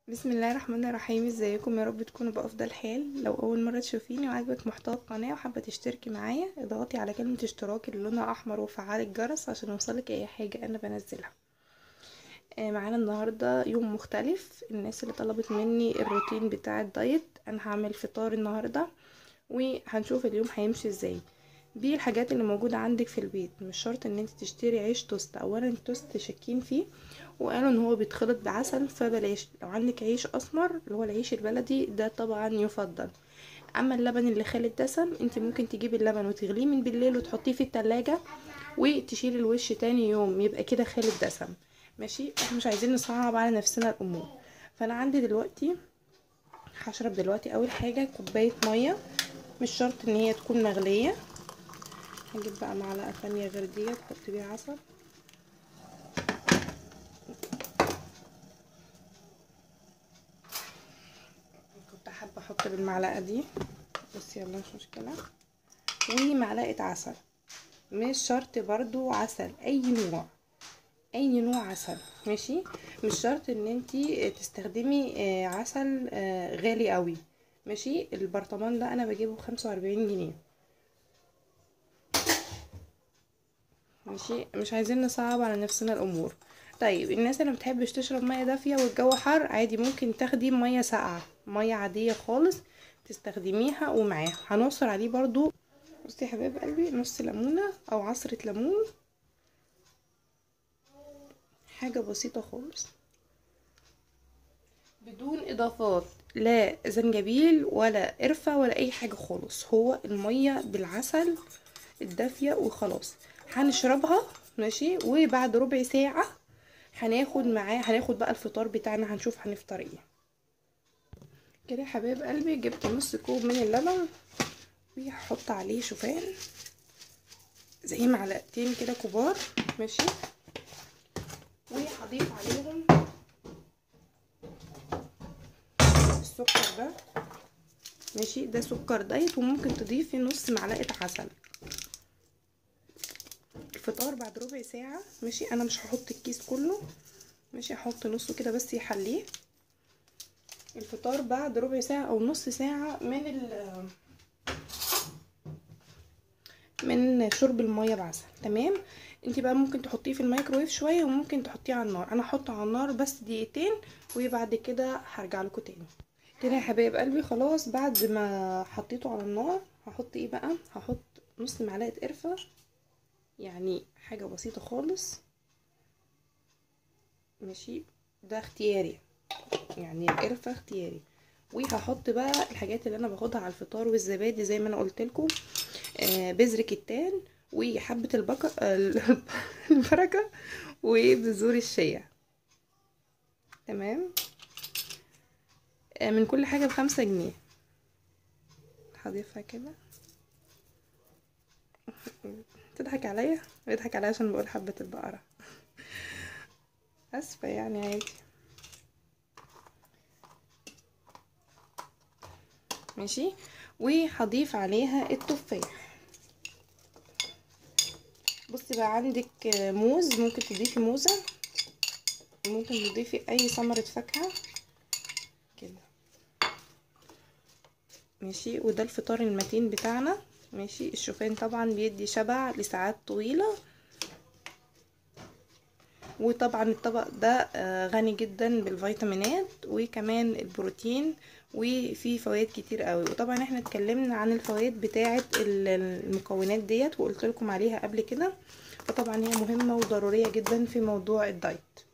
بسم الله الرحمن الرحيم ازيكم يا رب تكونوا بافضل حال لو اول مره تشوفيني وعاجبك محتوى القناه وحابه تشتركي معايا اضغطي على كلمه اشتراك اللي لونها احمر وفعلي الجرس عشان يوصلك اي حاجه انا بنزلها آه، معانا النهارده يوم مختلف الناس اللي طلبت مني الروتين بتاع الدايت انا هعمل فطار النهارده وهنشوف اليوم هيمشي ازاي دي الحاجات اللي موجودة عندك في البيت مش شرط ان انت تشتري عيش توست اولا التوست شاكين فيه وقالوا ان هو بيتخلط بعسل فبلاش لو عندك عيش اسمر اللي هو العيش البلدي ده طبعا يفضل اما اللبن اللي خالي الدسم انت ممكن تجيبي اللبن وتغليه من بالليل وتحطيه في التلاجة وتشيلي الوش تاني يوم يبقى كده خالي الدسم ماشي احنا مش عايزين نصعب على نفسنا الامور فانا عندي دلوقتي هشرب دلوقتي اول حاجة كوباية مية مش شرط ان هي تكون مغلية هجيب بقى معلقة تانية غير ديت احط بيها عسل كنت حابة احط بالمعلقة دي بس يلا مش مشكلة ومعلقة عسل مش شرط برضو عسل اي نوع اي نوع عسل ماشي مش شرط ان انتي تستخدمي عسل غالي قوي ماشي البرطمان ده انا بجيبه بخمسة واربعين جنيه ماشي مش عايزين نصعب على نفسنا الامور طيب الناس اللي متحبش تشرب ميه دافيه والجو حر عادي ممكن تاخدي ميه ساقعه ميه عاديه خالص تستخدميها ومعاها هنعصر عليه برضو بصي يا حبايب قلبي نص ليمونه او عصره ليمون حاجه بسيطه خالص بدون اضافات لا زنجبيل ولا قرفه ولا اي حاجه خالص هو الميه بالعسل الدافيه وخلاص هنشربها ماشي وبعد ربع ساعة هناخد معاه هناخد بقى الفطار بتاعنا هنشوف هنفطر ايه كده يا حبايب قلبي جبت نص كوب من اللبن وهحط عليه شوفان زي معلقتين كده كبار ماشي وهضيف عليهم السكر ده ماشي ده سكر دايت وممكن تضيفي نص معلقة عسل الفطار بعد ربع ساعة ماشي انا مش هحط الكيس كله ماشي هحط نصه كده بس يحليه الفطار بعد ربع ساعة او نص ساعة من ال من شرب المية بعسل تمام انت بقى ممكن تحطيه في الميكرويف شوية وممكن تحطيه على النار انا هحطه على النار بس دقيقتين وبعد كده هرجع لكم تاني كده يا حبايب قلبي خلاص بعد ما حطيته على النار هحط ايه بقى هحط نص معلقة قرفة يعني حاجة بسيطة خالص ماشي ده اختياري يعني القرفة اختياري وهحط بقى الحاجات اللي انا باخدها على الفطار والزبادي زي ما انا قلت لكم آه بذر كتان وحبة البكر البركة وبذور الشيا تمام آه من كل حاجة بخمسة جنيه هضيفها كده تضحك عليا بيضحك عليا عشان بقول حبة البقرة اسفة يعني عادي ماشي وهضيف عليها التفاح بصي بقى عندك موز ممكن تضيفي موزة وممكن تضيفي اي ثمرة فاكهة كده ماشي وده الفطار المتين بتاعنا ماشي الشوفان طبعا بيدي شبع لساعات طويلة وطبعا الطبق ده غني جدا بالفيتامينات وكمان البروتين وفيه فوائد كتير قوي وطبعا احنا اتكلمنا عن الفوائد بتاعه المكونات ديت وقلت لكم عليها قبل كده فطبعا هي مهمة وضرورية جدا في موضوع الدايت